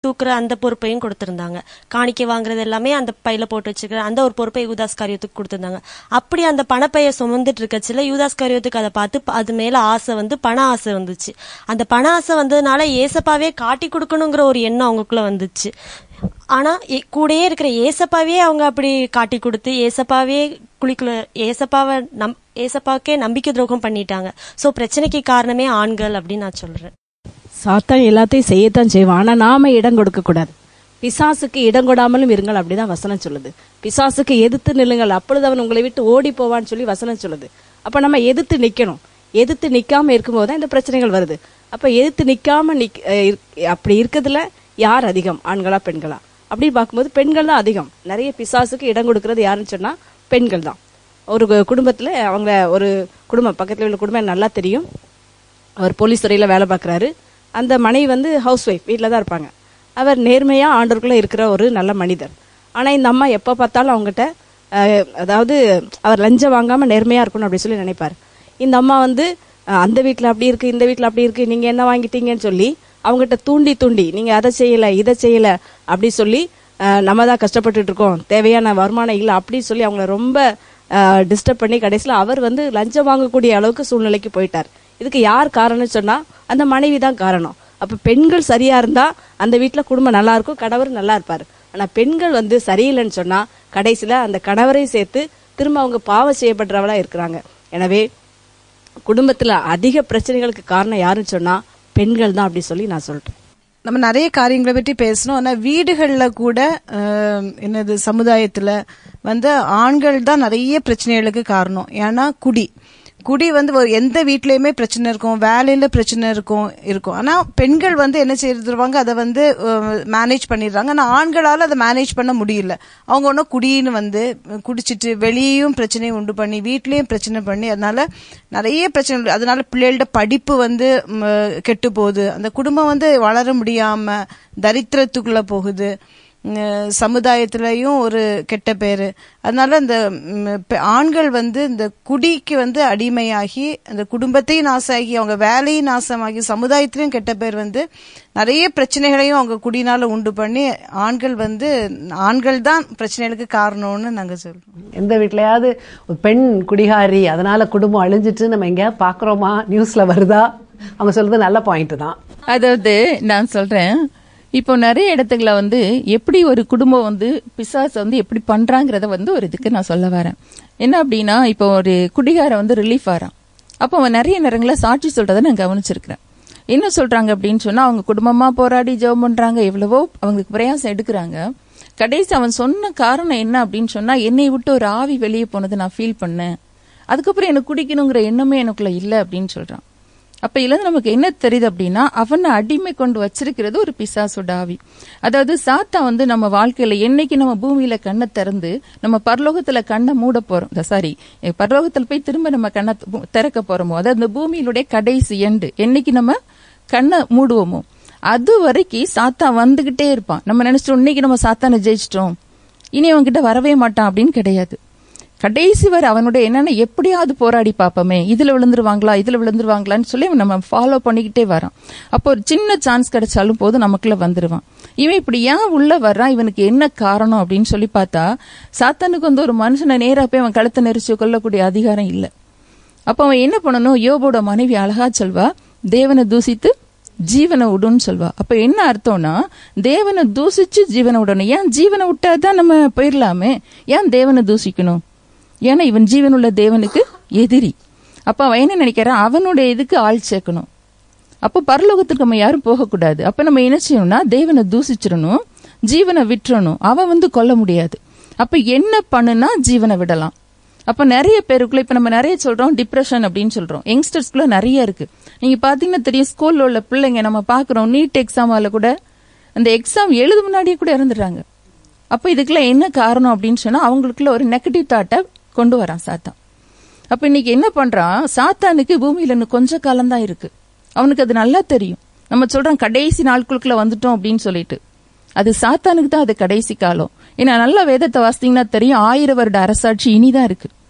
தூக்குற அந்த பொறுப்பையும் கொடுத்திருந்தாங்க காணிக்கை வாங்குறது எல்லாமே அந்த பையில போட்டு வச்சுக்கிற அந்த ஒரு பொறுப்பை யூதாஸ் காரியத்துக்கு கொடுத்திருந்தாங்க அப்படி அந்த பணப்பைய சுமந்துட்டு இருக்கச்சுல யூதாஸ் காரியத்துக்கு அதை பார்த்து ப- அது மேல ஆசை வந்து பண ஆசை வந்துச்சு அந்த பண ஆசை வந்ததுனால ஏசப்பாவே காட்டி கொடுக்கணுங்கிற ஒரு எண்ணம் அவங்களுக்குள்ள வந்துச்சு ஆனா ஏ- கூடயே இருக்கிற ஏசப்பாவே அவங்க அப்படி காட்டி கொடுத்து ஏசப்பாவே குழிக்குள்ள ஏசப்பாவை நம் ஏசப்பாக்கே நம்பிக்கை துரோகம் பண்ணிட்டாங்க சோ பிரச்சனைக்கு காரணமே ஆண்கள் அப்படின்னு நான் சொல்றேன் சாத்தான் எல்லாத்தையும் செய்யத்தான் செய்வான் ஆனா நாம இடம் கொடுக்க கூடாது பிசாசுக்கு இடம் கொடாமலும் இருங்கள் அப்படிதான் வசனம் சொல்லுது பிசாசுக்கு எதிர்த்து நில்லுங்கள் அப்பொழுது அவன் உங்களை விட்டு ஓடி போவான்னு சொல்லி வசனம் சொல்லுது அப்ப நம்ம எதிர்த்து நிக்கணும் எதிர்த்து நிக்காம இருக்கும்போது தான் இந்த பிரச்சனைகள் வருது அப்ப எதிர்த்து நிக்காம நிக் அஹ் இருக்- அப்படி இருக்கிறதுல யார் அதிகம் ஆண்களா பெண்களா அப்படின்னு பார்க்கும்போது பெண்கள் தான் அதிகம் நிறைய பிசாசுக்கு இடம் கொடுக்கறது யாருன்னு சொன்னா பெண்கள் தான் ஒரு கு- குடும்பத்துல அவங்க ஒரு குடும்பம் பக்கத்துல உள்ள குடும்பம் எனக்கு நல்லா தெரியும் அவர் போலீஸ் துறையில வேலை பார்க்குறாரு அந்த மனைவி வந்து ஹவுஸ் ஒய்ஃப் வீட்டில் தான் இருப்பாங்க அவர் நேர்மையா ஆண்டவருக்குள்ள இருக்கிற ஒரு நல்ல மனிதர் ஆனா இந்த அம்மா எப்போ பார்த்தாலும் அவங்ககிட்ட அஹ், அதாவது அவர் லஞ்சம் வாங்காம நேர்மையா இருக்கணும் அப்படி சொல்லி நினைப்பார் இந்த அம்மா வந்து அஹ், அந்த வீட்டில் அப்படி இருக்கு இந்த வீட்டில் அப்படி இருக்கு நீங்க என்ன வாங்கிட்டீங்கன்னு சொல்லி அவங்ககிட்ட தூண்டி தூண்டி நீங்க அதை செய்யல இதை செய்யல அப்படி சொல்லி அஹ், நம்ம தான் கஷ்டப்பட்டுட்டு இருக்கோம் தேவையான வருமானம் இல்லை அப்படின்னு சொல்லி அவங்கள ரொம்ப டிஸ்டர்ப் பண்ணி கடைசியில் அவர் வந்து லஞ்சம் வாங்கக்கூடிய அளவுக்கு சூழ்நிலைக்கு போயிட்டார் இதுக்கு யார் காரணம்னு சொன்னா அந்த மனைவி தான் காரணம் அப்ப பெண்கள் சரியா இருந்தா அந்த வீட்ல குடும்பம் நல்லா இருக்கும் கணவர் நல்லா இருப்பாரு ஆனா பெண்கள் வந்து சரியில்லைன்னு சொன்னா கடைசியில அந்த கணவரையும் சேர்த்து திரும்ப அவங்க பாவம் செய்யப்படுறவளா இருக்கிறாங்க எனவே குடும்பத்துல அதிக பிரச்சனைகளுக்கு காரணம் யாருன்னு சொன்னா பெண்கள் தான் அப்படி சொல்லி நான் சொல்றேன் நம்ம நிறைய காரியங்களை பற்றி பேசணும் ஆனா வீடுகள்ல கூட அஹ், என்னது சமுதாயத்துல வந்து ஆண்கள் தான் நிறைய பிரச்சனைகளுக்கு காரணம் ஏன்னா குடி குடி வந்து ஒரு எந்த வீட்லயுமே பிரச்சனை இருக்கும் வேலையில பிரச்சனை இருக்கும் இருக்கும் ஆனா பெண்கள் வந்து என்ன செய்திருவாங்க அதை வந்து மேனேஜ் பண்ணிடுறாங்க ஆனா ஆண்களால அதை மேனேஜ் பண்ண முடியல அவங்க ஒன்றும் குடின்னு வந்து குடிச்சிட்டு வெளியேயும் பிரச்சனையை உண்டு பண்ணி வீட்லயும் பிரச்சனை பண்ணி அதனால நிறைய பிரச்சனை அதனால பிள்ளைகளோட படிப்பு வந்து கெட்டு போகுது அந்த குடும்பம் வந்து வளர முடியாம தரித்திரத்துக்குள்ள போகுது உம், சமுதாயத்திலயும் ஒரு கெட்ட பேரு அதனால இந்த உம், பெ- ஆண்கள் வந்து இந்த குடிக்கு வந்து அடிமையாகி அந்த குடும்பத்தையும் நாசமாகி அவங்க வேலையும் நாசமாகி சமுதாயத்திலயும் கெட்ட பேர் வந்து நிறைய பிரச்சனைகளையும் அவங்க குடினால உண்டு பண்ணி ஆண்கள் வந்து ஆண்கள் தான் பிரச்சனைகளுக்கு காரணம்னு நாங்க சொல்றோம் எந்த வீட்லயாவது ஒரு பெண் குடிகாரி அதனால குடும்பம் அழிஞ்சிட்டு நம்ம எங்கேயாவது பாக்குறோமா நியூஸ்ல வருதா அவங்க சொல்றது நல்ல பாயிண்ட் தான் அதாவது நான் சொல்றேன் இப்போ நிறைய இடத்துக்குல வந்து எப்படி ஒரு குடும்பம் வந்து பிசாசு வந்து எப்படி பண்றாங்கிறத வந்து ஒரு இதுக்கு நான் சொல்ல வரேன் என்ன அப்படின்னா இப்போ ஒரு குடிகார வந்து ரிலீஃப் ஆறான் அப்போ அவன் நிறைய நேரங்களில் சாட்சி சொல்றதை நான் கவனிச்சிருக்கிறேன் என்ன சொல்றாங்க அப்படின்னு சொன்னா அவங்க குடும்பமா போராடி ஜெபம் பண்றாங்க எவ்வளவோ அவங்களுக்கு பிரயாசம் எடுக்கிறாங்க கடைசி அவன் சொன்ன காரணம் என்ன அப்படின்னு சொன்னா என்னை விட்டு ஒரு ஆவி வெளியே போனதை நான் ஃபீல் பண்ணேன் அதுக்கப்புறம் எனக்கு குடிக்கணுங்கிற எண்ணமே எனக்குள்ள இல்லை அப்படின்னு சொல்றான் அப்ப இதுல இருந்து நமக்கு என்ன தெரியுது அப்படின்னா அவனை அடிமை கொண்டு வச்சிருக்கிறது ஒரு பிசாசோட ஆவி அதாவது சாத்தா வந்து நம்ம வாழ்க்கையில என்னைக்கு நம்ம பூமியில கண்ணை திறந்து நம்ம பரலோகத்துல கண்ணை மூட போறோம் சாரி பரலோகத்துல போய் திரும்ப நம்ம கண்ணை து- திறக்க போறோமோ அதாவது இந்த பூமியிலுடைய கடைசி எண்டு என்னைக்கு நம்ம கண்ணை மூடுவோமோ அது வரைக்கும் சாத்தா வந்துகிட்டே இருப்பான் நம்ம நினைச்சிட்டோம் இன்னைக்கு நம்ம சாத்தானை ஜெயிச்சிட்டோம் இனி அவன்கிட்ட வரவே மாட்டான் அப்படின்னு கிடையாது கடைசி வரை அவனுடைய என்னன்னா எப்படியாவது போராடி பார்ப்போமே இதுல விழுந்துருவாங்களா இதுல விழுந்துருவாங்களான்னு சொல்லி அவன் நம்ம ஃபாலோ பண்ணிக்கிட்டே வரான் அப்போ ஒரு சின்ன சான்ஸ் கிடைச்சாலும் போதும் நமக்குள்ள வந்துருவான் இவன் இப்படி ஏன் உள்ள வர்றான் இவனுக்கு என்ன காரணம் அப்படின்னு சொல்லி பார்த்தா சாத்தானுக்கு வந்து ஒரு மனுஷனை நேரா போய் அவன் கழுத்தை நெரிச்சு கொள்ளக்கூடிய அதிகாரம் இல்லை அப்ப அவன் என்ன பண்ணணும் யோபோட மனைவி அழகா சொல்வா தேவனை தூசித்து ஜீவனை விடுன்னு சொல்வா அப்ப என்ன அர்த்தம்னா தேவனை தூசிச்சு ஜீவனை விடணும் ஏன் ஜீவனை விட்டாதான் நம்ம போயிடலாமே ஏன் தேவனை தூசிக்கணும் ஏன்னா இவன் ஜீவனுள்ள தேவனுக்கு எதிரி அப்ப அவன் என்ன நினைக்கிறான் அவனுடைய இதுக்கு ஆள் சேர்க்கணும் அப்போ பரலோகத்துக்கு நம்ம யாரும் போகக்கூடாது அப்ப நம்ம என்ன செய்யணும்னா தேவனை தூசிச்சிடணும் ஜீவனை விட்டுறணும் அவன் வந்து கொல்ல முடியாது அப்ப என்ன பண்ணுனா ஜீவனை விடலாம் அப்ப நிறைய பேருக்குள்ள இப்ப நம்ம நிறைய சொல்றோம் டிப்ரெஷன் அப்படின்னு சொல்றோம் யங்ஸ்டர்ஸ்குள்ள நிறைய இருக்கு நீங்க பாத்தீங்கன்னா தெரியும் ஸ்கூல்ல உள்ள பிள்ளைங்க நம்ம பாக்குறோம் நீட் எக்ஸாமால கூட அந்த எக்ஸாம் எழுத முன்னாடியே கூட இறந்துடுறாங்க அப்ப இதுக்கெல்லாம் என்ன காரணம் அப்படின்னு சொன்னா அவங்களுக்குள்ள ஒரு நெகட்டிவ் தாட்டை கொண்டு வரான் சாத்தான் அப்ப இன்னைக்கு என்ன பண்றான் சாத்தானுக்கு பூமியில இன்னும் கொஞ்ச காலம் தான் இருக்கு அவனுக்கு அது நல்லா தெரியும் நம்ம சொல்றோம் கடைசி நாட்களுக்குள்ள வந்துட்டோம் அப்படின்னு சொல்லிட்டு அது சாத்தானுக்கு தான் அது கடைசி காலம் ஏன்னா நல்ல வேதத்தை வாசித்தீங்கன்னா தெரியும் ஆயிரம் வருட அரசாட்சி இனிதான் இருக்கு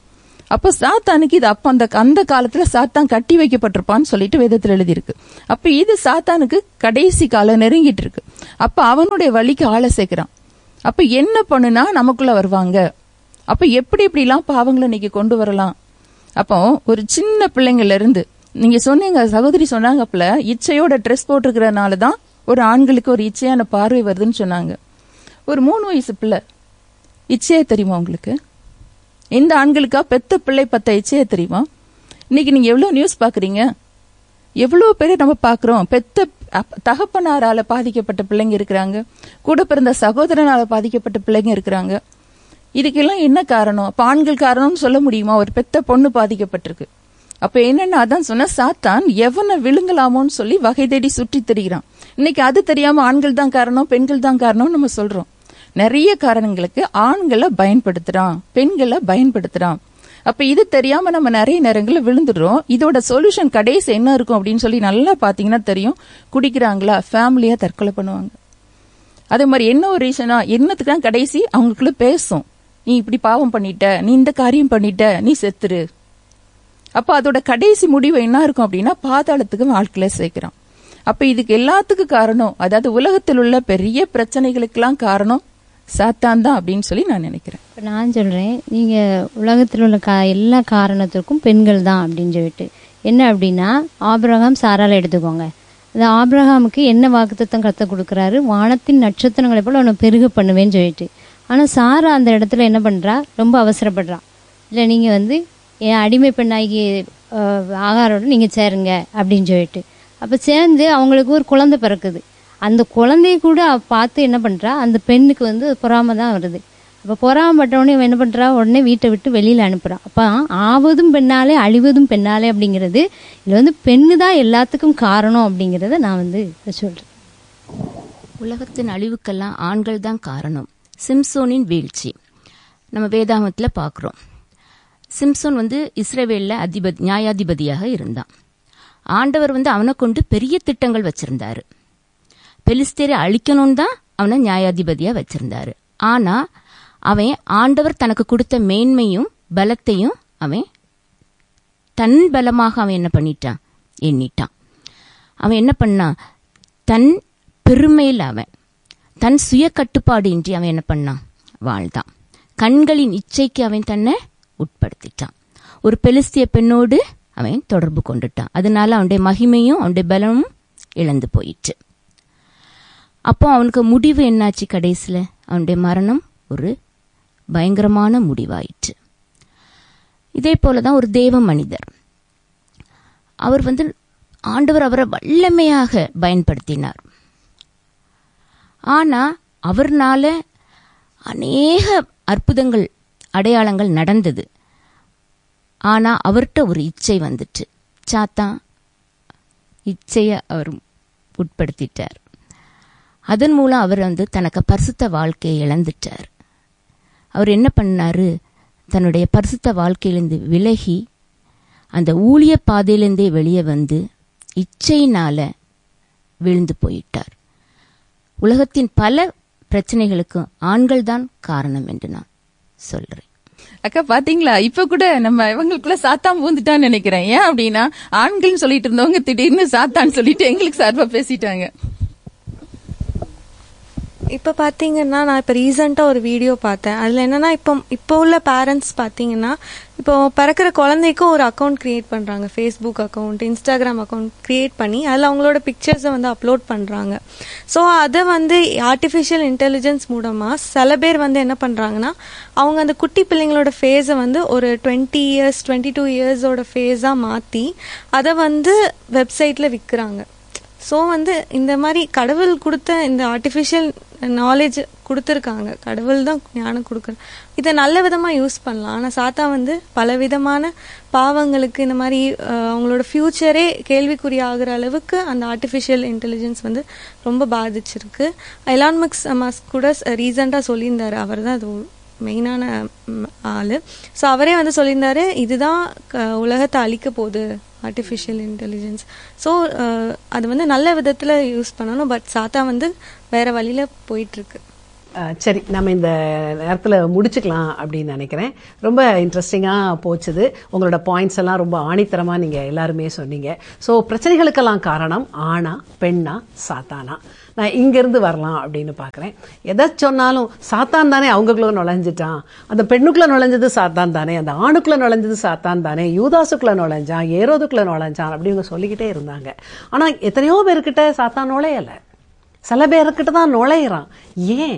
அப்ப சாத்தானுக்கு இது அப்ப அந்த அந்த காலத்துல சாத்தான் கட்டி வைக்கப்பட்டிருப்பான்னு சொல்லிட்டு வேதத்துல எழுதியிருக்கு அப்ப இது சாத்தானுக்கு கடைசி காலம் நெருங்கிட்டு இருக்கு அப்ப அவனுடைய வழிக்கு ஆளை சேர்க்கிறான் அப்ப என்ன பண்ணுனா நமக்குள்ள வருவாங்க அப்ப எப்படி எப்படிலாம் பாவங்களை இன்னைக்கு கொண்டு வரலாம் அப்போ ஒரு சின்ன பிள்ளைங்கள்ல இருந்து நீங்க சொன்னீங்க சகோதரி சொன்னாங்கப்பல இச்சையோட ட்ரெஸ் போட்டிருக்கிறதுனால தான் ஒரு ஆண்களுக்கு ஒரு இச்சையான பார்வை வருதுன்னு சொன்னாங்க ஒரு மூணு வயசு பிள்ளை இச்சையா தெரியுமா உங்களுக்கு எந்த ஆண்களுக்கா பெத்த பிள்ளை பத்த இச்சையா தெரியுமா இன்னைக்கு நீங்க எவ்வளவு நியூஸ் பாக்குறீங்க எவ்வளவு பேரை நம்ம பாக்குறோம் பெத்த அப்- தகப்பனாரால பாதிக்கப்பட்ட பிள்ளைங்க இருக்கிறாங்க கூட பிறந்த சகோதரனால பாதிக்கப்பட்ட பிள்ளைங்க இருக்கிறாங்க இதுக்கெல்லாம் என்ன காரணம் அப்ப ஆண்கள் காரணம்னு சொல்ல முடியுமா ஒரு பெத்த பொண்ணு பாதிக்கப்பட்டிருக்கு அப்ப என்னன்னா அதான் சொன்ன சாத்தான் எவனை விழுங்கலாமோன்னு சொல்லி வகை தேடி சுற்றி திரிகிறான் இன்னைக்கு அது தெரியாம ஆண்கள் தான் காரணம் பெண்கள் தான் காரணம் நம்ம சொல்றோம் நிறைய காரணங்களுக்கு ஆண்களை பயன்படுத்துறான் பெண்களை பயன்படுத்துறான் அப்ப இது தெரியாம நம்ம நிறைய நேரங்கள்ல விழுந்துடுறோம் இதோட சொல்யூஷன் கடைசி என்ன இருக்கும் அப்படின்னு சொல்லி நல்லா பாத்தீங்கன்னா தெரியும் குடிக்கிறாங்களா ஃபேமிலியா தற்கொலை பண்ணுவாங்க அதே மாதிரி என்ன ஒரு ரீசனா என்னத்துக்கு தான் கடைசி அவங்களுக்குள்ள பேசும் நீ இப்படி பாவம் பண்ணிட்ட நீ இந்த காரியம் பண்ணிட்ட நீ செத்துரு அப்ப அதோட கடைசி முடிவு என்ன இருக்கும் அப்படின்னா பாதாளத்துக்கு வாழ்க்கையில சேர்க்கிறான் அப்ப இதுக்கு எல்லாத்துக்கும் காரணம் அதாவது உலகத்தில் உள்ள பெரிய பிரச்சனைகளுக்கெல்லாம் காரணம் சாத்தான் தான் அப்படின்னு சொல்லி நான் நினைக்கிறேன் இப்போ நான் சொல்கிறேன் நீங்கள் உலகத்தில் உள்ள கா எல்லா காரணத்திற்கும் பெண்கள் தான் அப்படின்னு சொல்லிட்டு என்ன அப்படின்னா ஆபிரகாம் சாரால எடுத்துக்கோங்க அந்த ஆபிரகாமுக்கு என்ன வாக்குத்தத்தம் கற்றுக் கொடுக்குறாரு வானத்தின் நட்சத்திரங்களை போல உன்னை பெருக பண்ணுவேன்னு சொல்லிட்டு ஆனால் சாரா அந்த இடத்துல என்ன பண்ணுறா ரொம்ப அவசரப்படுறா இல்லை நீங்கள் வந்து என் அடிமை பெண்ணாகி அஹ், ஆகாரோட நீங்கள் சேருங்க அப்படின்னு சொல்லிட்டு அப்போ சேர்ந்து அவங்களுக்கு ஒரு குழந்தை பிறக்குது அந்த குழந்தைய கூட அவ பார்த்து என்ன பண்ணுறா அந்த பெண்ணுக்கு வந்து பொறாம தான் வருது அப்போ பொறாமப்பட்டவொடனே இவன் என்ன பண்ணுறா உடனே வீட்டை விட்டு வெளியில் அனுப்புறா அப்போ ஆவதும் பெண்ணாலே அழிவதும் பெண்ணாலே அப்படிங்கிறது இது வந்து பெண்ணு தான் எல்லாத்துக்கும் காரணம் அப்படிங்கிறத நான் வந்து சொல்கிறேன் உலகத்தின் அழிவுக்கெல்லாம் ஆண்கள் தான் காரணம் சிம்சோனின் வீழ்ச்சி நம்ம வேதாகமத்தில் பார்க்குறோம் சிம்சோன் வந்து இஸ்ரேவேலில் அதிபதி நியாயாதிபதியாக இருந்தான் ஆண்டவர் வந்து அவனை கொண்டு பெரிய திட்டங்கள் வச்சிருந்தாரு பெலிஸ்தேரை அழிக்கணும்னு தான் அவனை நியாயாதிபதியா வச்சிருந்தாரு ஆனா அவன் ஆண்டவர் தனக்கு கொடுத்த மேன்மையும் பலத்தையும் அவன் தன் பலமாக அவன் என்ன பண்ணிட்டான் எண்ணிட்டான் அவன் என்ன பண்ணான் தன் பெருமையில் அவன் தன் சுய கட்டுப்பாடு இன்றி அவன் என்ன பண்ணான் வாழ்ந்தான் கண்களின் இச்சைக்கு அவன் தன்னை உட்படுத்திட்டான் ஒரு பெலிஸ்திய பெண்ணோடு அவன் தொடர்பு கொண்டுட்டான் அதனால அவனுடைய மகிமையும் அவனுடைய பலமும் இழந்து போயிற்று அப்போ அவனுக்கு முடிவு என்னாச்சு கடைசியில அவனுடைய மரணம் ஒரு பயங்கரமான முடிவாயிற்று இதே போலதான் ஒரு தேவ மனிதர் அவர் வந்து ஆண்டவர் அவரை வல்லமையாக பயன்படுத்தினார் ஆனா அவர்னால அநேக அற்புதங்கள் அடையாளங்கள் நடந்தது ஆனா அவர்கிட்ட ஒரு இச்சை வந்துட்டு சாத்தான் இச்சைய அவர் உட்படுத்திட்டார் அதன் மூலம் அவர் வந்து தனக்கு பரிசுத்த வாழ்க்கையை இழந்துட்டார் அவர் என்ன பண்ணாரு தன்னுடைய பரிசுத்த வாழ்க்கையிலிருந்து விலகி அந்த ஊழிய பாதையிலிருந்தே வெளியே வந்து இச்சையினால விழுந்து போயிட்டார் உலகத்தின் பல பிரச்சனைகளுக்கு ஆண்கள் தான் காரணம் என்று நான் சொல்றேன் அக்கா பாத்தீங்களா இப்ப கூட நம்ம இவங்களுக்குள்ள சாத்தான் பூந்துட்டான்னு நினைக்கிறேன் ஏன் அப்படின்னா ஆண்கள்னு சொல்லிட்டு இருந்தவங்க திடீர்னு சாத்தான்னு சொல்லிட்டு எங்களுக்கு சார்பா பேசிட்டாங்க இப்போ பார்த்தீங்கன்னா நான் இப்போ ரீசெண்டாக ஒரு வீடியோ பார்த்தேன் அதில் என்னன்னா இப்போ இப்போ உள்ள பேரண்ட்ஸ் பார்த்தீங்கன்னா இப்போ பிறக்கிற குழந்தைக்கும் ஒரு அக்கௌண்ட் கிரியேட் பண்ணுறாங்க Facebook account Instagram account create பண்ணி அதில் அவங்களோட பிக்சர்ஸை வந்து அப்லோட் பண்ணுறாங்க ஸோ அதை வந்து ஆர்டிஃபிஷியல் இன்டெலிஜென்ஸ் மூலமாக சில பேர் வந்து என்ன பண்ணுறாங்கன்னா அவங்க அந்த குட்டி பிள்ளைங்களோட ஃபேஸை வந்து ஒரு டுவெண்ட்டி இயர்ஸ் டுவெண்ட்டி டூ இயர்ஸோட ஃபேஸாக மாற்றி அதை வந்து வெப்சைட்டில் விற்கிறாங்க ஸோ வந்து இந்த மாதிரி கடவுள் கொடுத்த இந்த ஆர்டிஃபிஷியல் நாலேஜ் கொடுத்துருக்காங்க கடவுள் தான் ஞானம் கொடுக்குறாங்க இதை நல்ல விதமாக யூஸ் பண்ணலாம் ஆனால் சாத்தா வந்து பல விதமான பாவங்களுக்கு இந்த மாதிரி அஹ், அவங்களோட ஃப்யூச்சரே கேள்விக்குறி ஆகுற அளவுக்கு அந்த ஆர்டிஃபிஷியல் இன்டெலிஜென்ஸ் வந்து ரொம்ப பாதிச்சிருக்கு எலான் மக்ஸ் மாஸ்க் கூட ரீசெண்டாக சொல்லியிருந்தாரு அவர் தான் அது மெயினான ஆள் ஸோ அவரே வந்து சொல்லியிருந்தாரு இதுதான் க- உலகத்தை அழிக்க போகுது ஆர்டிஃபிஷியல் இன்டெலிஜென்ஸ் ஸோ அது வந்து நல்ல விதத்தில் யூஸ் பண்ணணும் பட் சாத்தா வந்து வேற வழியில் போயிட்டுருக்கு அஹ், சரி நம்ம இந்த நேரத்தில் முடிச்சுக்கலாம் அப்படின்னு நினைக்கிறேன் ரொம்ப இன்ட்ரெஸ்டிங்காக போச்சுது உங்களோட பாயிண்ட்ஸ் எல்லாம் ரொம்ப ஆணித்தரமாக நீங்கள் எல்லாருமே சொன்னீங்க ஸோ பிரச்சனைகளுக்கெல்லாம் காரணம் ஆணா பெண்ணா சாத்தானா நான் இங்கேருந்து வரலாம் அப்படின்னு பார்க்குறேன் எதை சொன்னாலும் சாத்தான் தானே அவங்களுக்குள்ள நுழைஞ்சிட்டான் அந்த பெண்ணுக்குள்ள நுழைஞ்சது சாத்தான் தானே அந்த ஆணுக்குள்ள நுழைஞ்சது சாத்தான் தானே யூதாசுக்குள்ள நுழைஞ்சான் ஏரோதுக்குள்ள நுழைஞ்சான் அப்படி இவங்க சொல்லிக்கிட்டே இருந்தாங்க ஆனால் எத்தனையோ பேர்கிட்ட சாத்தான் நுழையலை சில பேர்கிட்ட தான் நுழையிறான் ஏன்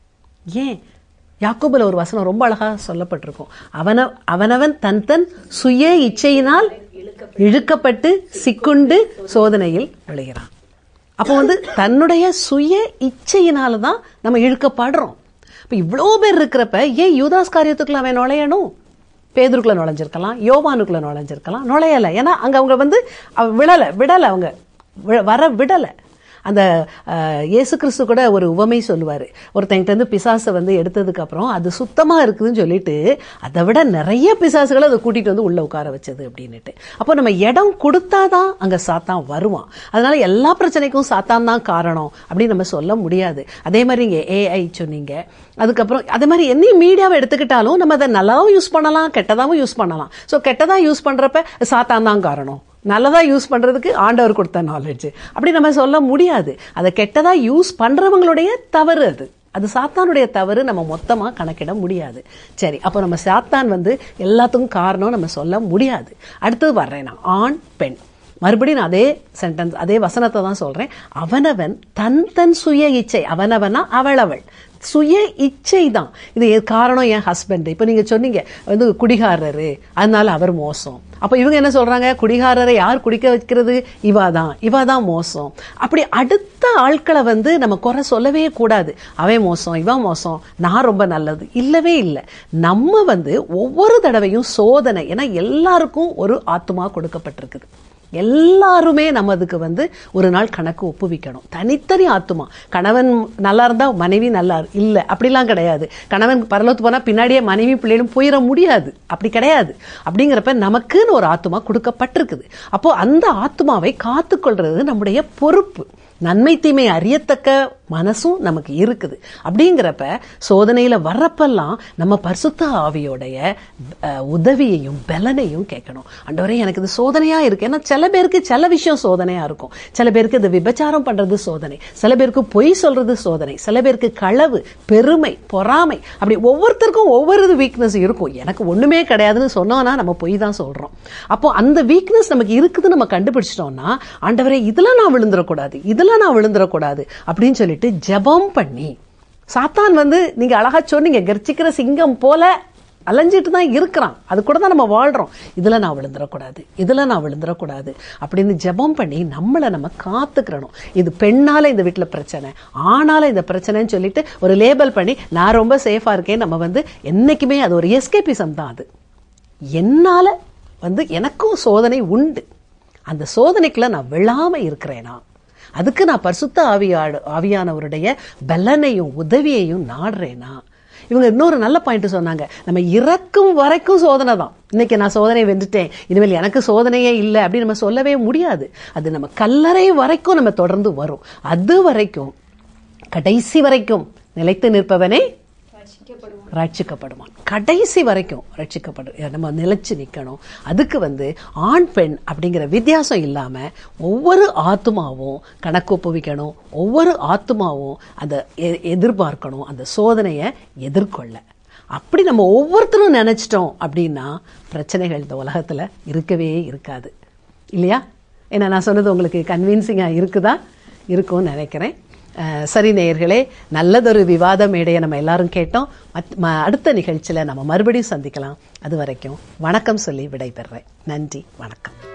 ஏன் யாக்கோபுல ஒரு வசனம் ரொம்ப அழகா சொல்லப்பட்டிருக்கும் அவன அவனவன் தன் தன் சுய இச்சையினால் இழுக்கப்பட்டு சிக்குண்டு சோதனையில் விழுகிறான் அப்போ வந்து தன்னுடைய சுய இச்சையினால தான் நம்ம இழுக்கப்படுறோம் இப்போ இவ்வளோ பேர் இருக்கிறப்ப ஏன் யூதாஸ் காரியத்துக்குள்ள அவன் நுழையணும் பேதுருக்குள்ள நுழைஞ்சிருக்கலாம் யோவானுக்குள்ள நுழைஞ்சிருக்கலாம் நுழையலை ஏன்னா அங்க அவங்க வந்து அவ விடலை விடலை அவங்க வி- வர விடலை அந்த அஹ், இயேசு கிறிஸ்து கூட ஒரு உவமை சொல்லுவார் ஒருத்தங்கிட்ட இருந்து பிசாசை வந்து எடுத்ததுக்கு அப்புறம் அது சுத்தமா இருக்குதுன்னு சொல்லிட்டு அதை விட நிறைய பிசாசுகளை அதை கூட்டிட்டு வந்து உள்ள உட்கார வச்சது அப்படின்னுட்டு அப்போ நம்ம இடம் கொடுத்தாதான் அங்க சாத்தான் வருவான் அதனால எல்லா பிரச்சனைக்கும் சாத்தான் தான் காரணம் அப்படின்னு நம்ம சொல்ல முடியாது அதே மாதிரி இங்க ஏஐ சொன்னீங்க அதுக்கப்புறம் அதே மாதிரி என்ன மீடியாவை எடுத்துக்கிட்டாலும் நம்ம அதை நல்லாவும் யூஸ் பண்ணலாம் கெட்டதாவும் யூஸ் பண்ணலாம் ஸோ கெட்டதா யூஸ் பண்றப்ப சாத்தான் தான் காரணம் நல்லதா யூஸ் பண்றதுக்கு ஆண்டவர் கொடுத்த நாலேஜ் அப்படி நம்ம சொல்ல முடியாது அதை கெட்டதா யூஸ் பண்றவங்களுடைய தவறு அது அது சாத்தானுடைய தவறு நம்ம மொத்தமா கணக்கிட முடியாது சரி அப்போ நம்ம சாத்தான் வந்து எல்லாத்துக்கும் காரணம் நம்ம சொல்ல முடியாது அடுத்தது வர்றேன் நான் ஆண் பெண் மறுபடியும் நான் அதே சென்டென்ஸ் அதே வசனத்தை தான் சொல்றேன் அவனவன் தன் தன் சுய இச்சை அவனவனா அவள் அவள் சுய இச்சை தான் இது எ- காரணம் என் ஹஸ்பண்ட் இப்போ நீங்க சொன்னீங்க வந்து குடிகாரரு அதனால அவர் மோசம் அப்போ இவங்க என்ன சொல்றாங்க குடிகாரரை யார் குடிக்க வைக்கிறது இவா தான் இவா தான் மோசம் அப்படி அடுத்த ஆட்களை வந்து நம்ம குறை சொல்லவே கூடாது அவன் மோசம் இவன் மோசம் நான் ரொம்ப நல்லது இல்லவே இல்லை நம்ம வந்து ஒவ்வொரு தடவையும் சோதனை ஏன்னா எல்லாருக்கும் ஒரு ஆத்துமா கொடுக்கப்பட்டிருக்குது எல்லாருமே நம்ம அதுக்கு வந்து ஒரு நாள் கணக்கு ஒப்புவிக்கணும் தனித்தனி ஆத்துமா கணவன் நல்லா இருந்தா மனைவி நல்லா இரு- இல்ல அப்படிலாம் கிடையாது கணவன் பரலோத்து போனா பின்னாடியே மனைவி பிள்ளைகளும் போயிட முடியாது அப்படி கிடையாது அப்படிங்கிறப்ப நமக்குன்னு ஒரு ஆத்துமா கொடுக்கப்பட்டிருக்குது அப்போ அந்த ஆத்துமாவை காத்துக்கொள்றது நம்முடைய பொறுப்பு நன்மை தீமை அறியத்தக்க மனசும் நமக்கு இருக்குது அப்படிங்கிறப்ப சோதனையில வர்றப்பெல்லாம் நம்ம பரிசுத்த ஆவியோடைய அஹ், உதவியையும் பலனையும் கேட்கணும் ஆண்டவரே எனக்கு இது சோதனையா இருக்கு ஏன்னா சில பேருக்கு சில விஷயம் சோதனையா இருக்கும் சில பேருக்கு இது விபச்சாரம் பண்றது சோதனை சில பேருக்கு பொய் சொல்றது சோதனை சில பேருக்கு களவு பெருமை பொறாமை அப்படி ஒவ்வொருத்தருக்கும் ஒவ்வொரு வீக்னஸ் இருக்கும் எனக்கு ஒண்ணுமே கிடையாதுன்னு சொன்னோம்னா நம்ம பொய் தான் சொல்றோம் அப்போ அந்த வீக்னஸ் நமக்கு இருக்குதுன்னு நம்ம கண்டுபிடிச்சிட்டோம்னா ஆண்டவரே இதுல நான் விழுந்துடக்கூடாது இதுல நான் விழுந்துடக்கூடாது அப்படின்னு சொல்லிட்டு ஜெபம் பண்ணி சாத்தான் வந்து நீங்க அழகா சொன்னீங்க கர்ச்சிக்கிற சிங்கம் போல அலைஞ்சிட்டு தான் இருக்கிறான் அது கூட தான் நம்ம வாழ்றோம் இதுல நான் விழுந்துடக்கூடாது இதுல நான் விழுந்துடக்கூடாது அப்படின்னு ஜெபம் பண்ணி நம்மளை நம்ம காத்துக்கிறணும் இது பெண்ணால இந்த வீட்டுல பிரச்சனை ஆணால இந்த பிரச்சனைன்னு சொல்லிட்டு ஒரு லேபல் பண்ணி நான் ரொம்ப சேஃபா இருக்கேன் நம்ம வந்து என்னைக்குமே அது ஒரு எஸ்கேபிசம் தான் அது என்னால வந்து எனக்கும் சோதனை உண்டு அந்த சோதனைக்குள்ள நான் விழாம இருக்கிறேனா அதுக்கு நான் பரிசுத்த ஆவியாடு ஆவியானவருடைய பலனையும் உதவியையும் நாடுறேனா இவங்க இன்னொரு நல்ல பாயிண்ட் சொன்னாங்க நம்ம இறக்கும் வரைக்கும் சோதனை தான் இன்னைக்கு நான் சோதனை வென்றுட்டேன் இனிமேல் எனக்கு சோதனையே இல்லை அப்படின்னு நம்ம சொல்லவே முடியாது அது நம்ம கல்லறை வரைக்கும் நம்ம தொடர்ந்து வரும் அது வரைக்கும் கடைசி வரைக்கும் நிலைத்து நிற்பவனே ரட்சிக்கப்படுவான் கடைசி வரைக்கும் ரட்சிக்கப்படும் நம்ம நிலைச்சு நிக்கணும் அதுக்கு வந்து ஆண் பெண் அப்படிங்கிற வித்தியாசம் இல்லாம ஒவ்வொரு ஆத்துமாவும் கணக்கு ஒப்புவிக்கணும் ஒவ்வொரு ஆத்துமாவும் அதை எ- எதிர்பார்க்கணும் அந்த சோதனையை எதிர்கொள்ள அப்படி நம்ம ஒவ்வொருத்தரும் நினைச்சிட்டோம் அப்படின்னா பிரச்சனைகள் இந்த உலகத்துல இருக்கவே இருக்காது இல்லையா ஏன்னா நான் சொன்னது உங்களுக்கு கன்வின்சிங்கா இருக்குதா இருக்கும்னு நினைக்கிறேன் அஹ், சரி நேயர்களே நல்லதொரு விவாத மேடையை நம்ம எல்லாரும் கேட்டோம் மத்- ம- அடுத்த நிகழ்ச்சியில நம்ம மறுபடியும் சந்திக்கலாம் அது வரைக்கும் வணக்கம் சொல்லி விடைபெறேன் நன்றி வணக்கம்